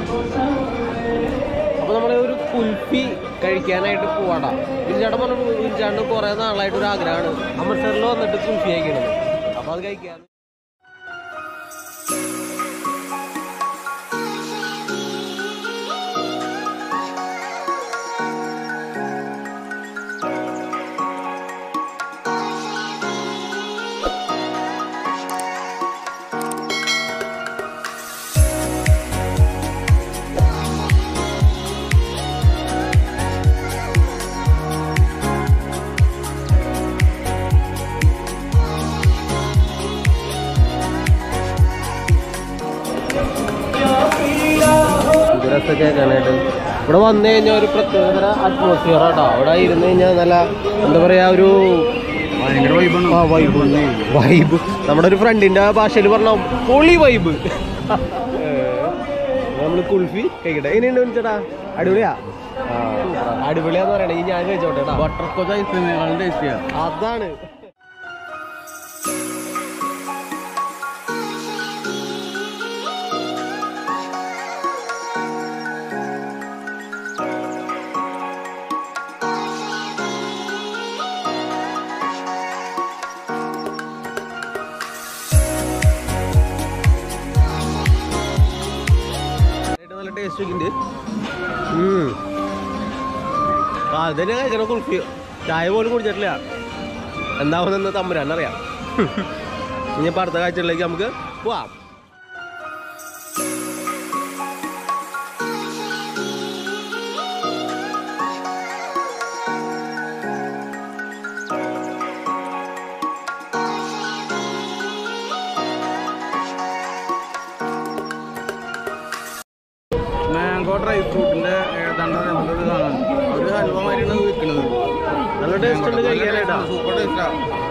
അപ്പൊ നമ്മള് ഒരു കുൽഫി കഴിക്കാനായിട്ട് പോവാടാ വിരിച്ചാട്ടൻ പറഞ്ഞു വിരിച്ചാണ്ട് കുറെ നാളായിട്ട് ഒരു ആഗ്രഹമാണ് അമൃത്സറിൽ വന്നിട്ട് കുൽഫി കഴിക്കണത് അപ്പൊ അത് കഴിക്കാൻ ഇത് രസം കേൾക്കാനായിട്ട് ഇവിടെ വന്നു കഴിഞ്ഞാൽ ഒരു പ്രത്യേകതര അറ്റ്മോസ്ഫിയർ ആട്ടോ അവിടെ ഇരുന്ന് കഴിഞ്ഞാൽ നല്ല എന്താ പറയാ ഒരു ഭയങ്കര വൈബാണ് ആ വൈബ് വൈബ് നമ്മുടെ ഒരു ഫ്രണ്ടിന്റെ ഭാഷയിൽ പറഞ്ഞ പൊളി വൈബ് നമ്മൾ കുൽഫി കഴിക്കട്ടെ എങ്ങനെയുണ്ട് ചേട്ടാ അടിപൊളിയാ ആ, അടിപൊളിയാന്ന് പറയണേ ഈ ഞാൻ കഴിച്ചോട്ടെ ട്ടാ. ബട്ടർ സ്കോച്ച് ഐസ്ക്രീമിനെക്കാളും ടേസ്റ്റിയാ അതാണ് നല്ല ടേസ്റ്റ് ഒക്കെ ഉണ്ട് ഉം. ആ ഇതന്നെ കഴിക്കണം കുൽഫി ചായ പോലും കുടിച്ചിട്ടില്ല എന്താവുന്നെന്ന് തമ്പുരാൻ അറിയാം ഇനിയിപ്പോൾ അടുത്ത കാഴ്ചകളിലേക്ക് നമുക്ക് പോവാം മാംഗോ ഡ്രൈ ഫ്രൂട്ടിന്റെ ഏതാണ്ട് നല്ലൊരു സാധനമാണ് അവര് ഹൽവ മാതിരിയാണ് വിൽക്കുന്നത് നല്ല ടേസ്റ്റ് ഉണ്ട് കഴിക്കാനായിട്ടാ സൂപ്പർ ടേസ്റ്റാ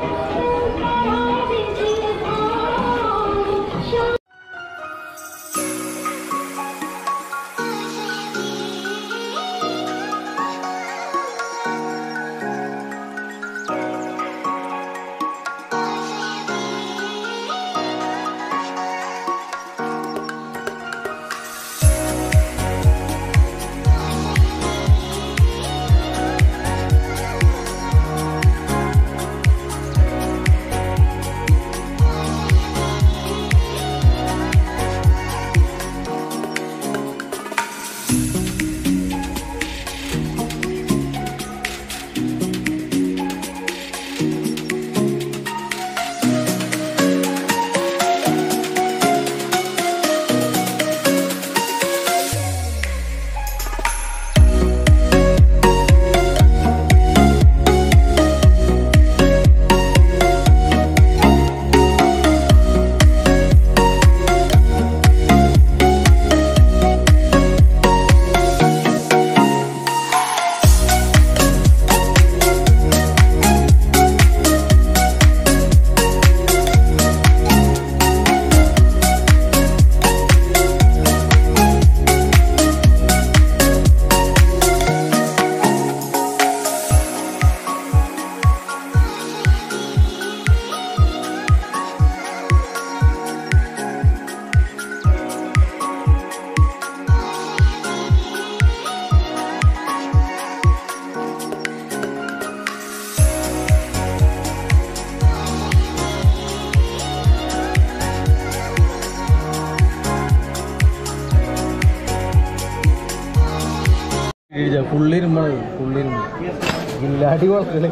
ഫുള്ളിരുമ്പാണ് ഫുള്ളിരുമ്പ് ഗില്ലാടി കുളത്തില്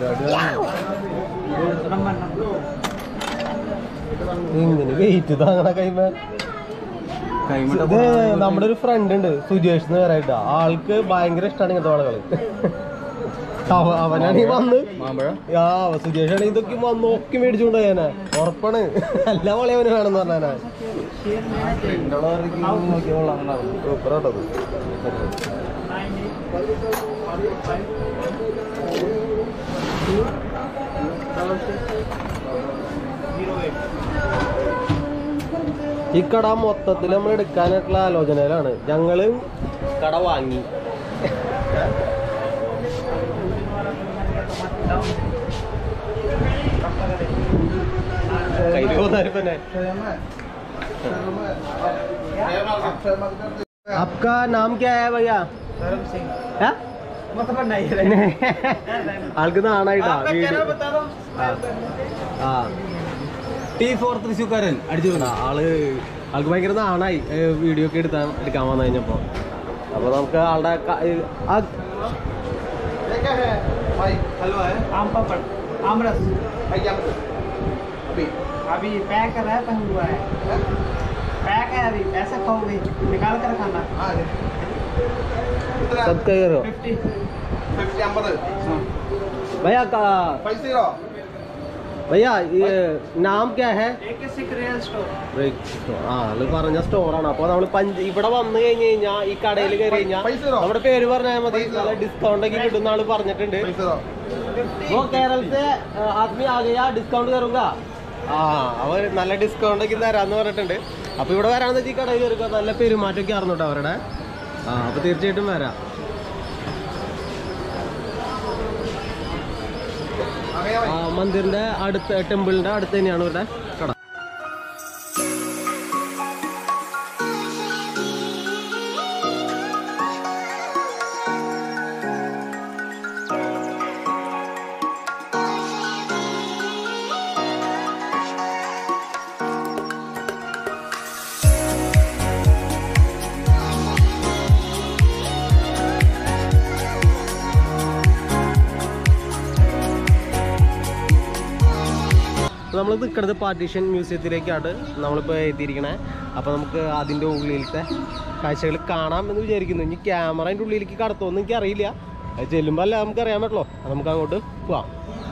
ഇങ്ങനെ വെയിറ്റ് താങ്ങണ കൈമ ഇത് നമ്മുടെ ഒരു ഫ്രണ്ട് ഉണ്ട് സുജേഷ് എന്ന് പറയായിട്ട് ആൾക്ക് ഭയങ്കര ഇഷ്ടമാണ് ഇങ്ങനത്തെ വളകള് അവ- അവനാണെങ്കിൽ വന്ന് മാമ്പഴ ആ സുജേഷ് ആണെങ്കിൽ ഇതൊക്കെ വന്ന് ഒക്കെ മേടിച്ചുകൊണ്ട് പോയാനാ ഉറപ്പാണ് എല്ലാ വളയും അവന് വേണമെന്ന് പറഞ്ഞാനാ സൂപ്പറാട്ടത് ഈ കട മൊത്തത്തിൽ നമ്മൾ എടുക്കാനായിട്ടുള്ള ആലോചനയിലാണ് ഞങ്ങള് കട വാങ്ങി കയ്യിൽ പോകാൻ തന്നെ आपका नाम क्या है भैया धर्म सिंह है? मतलब नहीं रहे ആൾക്ക് നാണായിട്ടാ आपका വീഡിയോ चैनल बता दो ആ ടി ഫോർ തൃശ്ശൂക്കാരൻ അടിച്ചു ആ, ആള് ആൾക്ക് ഭയങ്കര നാണായി ഏ, വീഡിയോ ഒക്കെ എടുത്താൻ എടുക്കാൻ വന്നു കഴിഞ്ഞപ്പോ അപ്പൊ നമുക്ക് ആളുടെ ക- ഏ, ആ हलवा है आम पापड़ आम रस अभी अभी पैक है पैक हुआ है पैक है अभी पैसा खाओगे निकाल कर खाना सब करो फिफ्टी भैया का- भैया ये नाम क्या है एक रियल स्टोर ആ ആള് പറഞ്ഞ സ്റ്റോറാണ് അപ്പൊ നമ്മള് പഞ്ച് ഇവിടെ വന്നു കഴിഞ്ഞ് കഴിഞ്ഞാൽ ഈ കടയിൽ കയറി കഴിഞ്ഞാൽ നമ്മുടെ പേര് പറഞ്ഞാൽ മതി നല്ല ഡിസ്കൗണ്ട് ഒക്കെ കിട്ടുന്ന ആള് പറഞ്ഞിട്ടുണ്ട് वो केरल से अ, आदमी आ गया डिस्काउंट करूंगा ആ അവർ നല്ല ഡിസ്കൗണ്ട് ഒക്കെ തരാന്ന് പറഞ്ഞിട്ടുണ്ട് അപ്പൊ ഇവിടെ വരാന്ന് വെച്ചാൽ ഈ കടയിൽ കയറുക നല്ല പെരുമാറ്റമൊക്കെ ആയിരുന്നു കേട്ടോ അവരുടെ ആ അപ്പൊ തീർച്ചയായിട്ടും വരാം ആ മന്ദിറിന്റെ അടുത്ത് ടെമ്പിളിന്റെ അടുത്ത് തന്നെയാണ് ഇവരുടെ കട നമ്മൾ നിൽക്കുന്നത് പാർട്ടീഷൻ മ്യൂസിയത്തിലേക്കാണ് നമ്മളിപ്പോൾ എത്തിയിരിക്കണേ അപ്പോൾ നമുക്ക് അതിൻ്റെ ഉള്ളിലത്തെ കാഴ്ചകൾ കാണാം എന്ന് വിചാരിക്കുന്നു ഇനി ക്യാമറേൻ്റെ ഉള്ളിലേക്ക് കടത്തുമെന്ന് എനിക്ക് അറിയില്ല അത് ചെല്ലുമ്പോൾ അല്ല നമുക്ക് അറിയാൻ പറ്റുള്ളൂ അത് നമുക്ക് അങ്ങോട്ട് പോവാം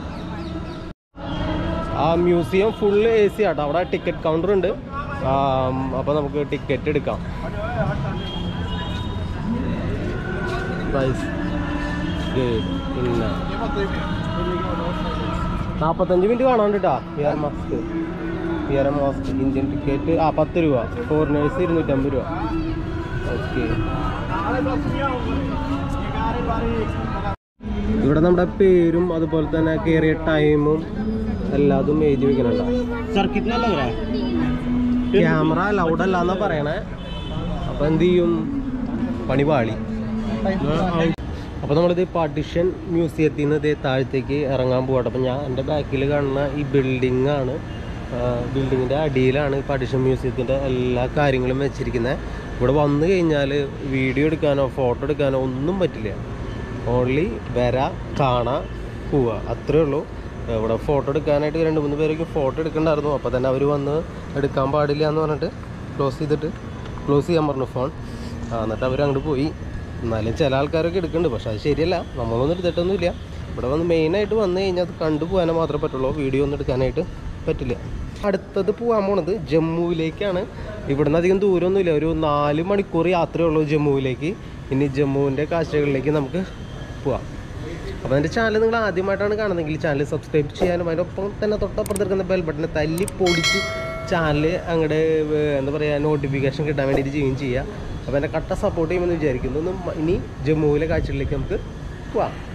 ആ മ്യൂസിയം ഫുള്ള് എ സി ആട്ടോ അവിടെ ടിക്കറ്റ് കൗണ്ടർ ഉണ്ട് അപ്പോൾ നമുക്ക് ടിക്കറ്റ് എടുക്കാം പ്രൈസ് പിന്നെ നാൽപ്പത്തഞ്ച് മിനിറ്റ് കാണാണ്ട് കേട്ടോ beer mask beer mask Indian ticket ആ പത്ത് രൂപ ഫോറിനേഴ്സ് ഇരുന്നൂറ്റമ്പത് രൂപ ഓക്കെ ഇവിടെ നമ്മുടെ പേരും അതുപോലെ തന്നെ കയറിയ ടൈമും എല്ലാതും എഴുതി വെക്കണുണ്ടോ ക്യാമറ ലൗഡ് അല്ല എന്നാ പറയണേ അപ്പൊ എന്ത് ചെയ്യും പണി പാളി അപ്പോൾ നമ്മളിത് പാർട്ടിഷൻ മ്യൂസിയത്തിൽ നിന്ന് ഇതേ താഴത്തേക്ക് ഇറങ്ങാൻ പോകട്ടെ അപ്പോൾ ഞാൻ എൻ്റെ ബാക്കിൽ കാണുന്ന ഈ ബിൽഡിംഗ് ആണ് ബിൽഡിങ്ങിൻ്റെ അടിയിലാണ് പാർട്ടിഷൻ മ്യൂസിയത്തിൻ്റെ എല്ലാ കാര്യങ്ങളും വെച്ചിരിക്കുന്നത് ഇവിടെ വന്നു കഴിഞ്ഞാൽ വീഡിയോ എടുക്കാനോ ഫോട്ടോ എടുക്കാനോ ഒന്നും പറ്റില്ല ഓൺലി വരാ കാണാ പോവുക അത്രേ ഉള്ളൂ ഇവിടെ ഫോട്ടോ എടുക്കാനായിട്ട് രണ്ട് മൂന്ന് പേരൊക്കെ ഫോട്ടോ എടുക്കണ്ടായിരുന്നു അപ്പോൾ തന്നെ അവർ വന്ന് എടുക്കാൻ പാടില്ല എന്ന് പറഞ്ഞിട്ട് ക്ലോസ് ചെയ്തിട്ട് ക്ലോസ് ചെയ്യാൻ പറഞ്ഞു ഫോൺ ആ, എന്നിട്ട് അവർ അങ്ങോട്ട് പോയി എന്നാലും ചില ആൾക്കാരൊക്കെ എടുക്കുന്നുണ്ട് പക്ഷെ അത് ശരിയല്ല നമ്മളൊന്നും എടുത്തിട്ടൊന്നുമില്ല ഇവിടെ വന്ന് മെയിനായിട്ട് വന്നു കഴിഞ്ഞാൽ അത് കണ്ടു പോകാനേ മാത്രമേ പറ്റുള്ളൂ വീഡിയോ ഒന്നും എടുക്കാനായിട്ട് പറ്റില്ല അടുത്തത് പോകാൻ പോണത് ജമ്മുവിലേക്കാണ് ഇവിടുന്ന് അധികം ദൂരമൊന്നുമില്ല ഒരു നാല് മണിക്കൂർ യാത്രയേ ഉള്ളൂ ജമ്മുവിലേക്ക് ഇനി ജമ്മുവിൻ്റെ കാഴ്ചകളിലേക്ക് നമുക്ക് പോവാം അപ്പോൾ എൻ്റെ ചാനൽ നിങ്ങൾ ആദ്യമായിട്ടാണ് കാണുന്നതെങ്കിൽ ചാനൽ സബ്സ്ക്രൈബ് ചെയ്യാനും അതിനൊപ്പം തന്നെ തൊട്ടപ്പുറത്തിരിക്കുന്ന ബെൽ ബട്ടനെ തല്ലി പൊടിച്ച് ചാനൽ അങ്ങോട്ട് എന്താ പറയുക നോട്ടിഫിക്കേഷൻ കിട്ടാൻ വേണ്ടിയിട്ട് ചെയ്യുകയും ചെയ്യുക അപ്പോൾ എൻ്റെ കട്ട സപ്പോർട്ട് ചെയ്യുമെന്ന് വിചാരിക്കുന്നു ഇന്ന് ഇനി ജമ്മുവിലെ കാഴ്ചകളിലേക്ക് നമുക്ക് പോവാം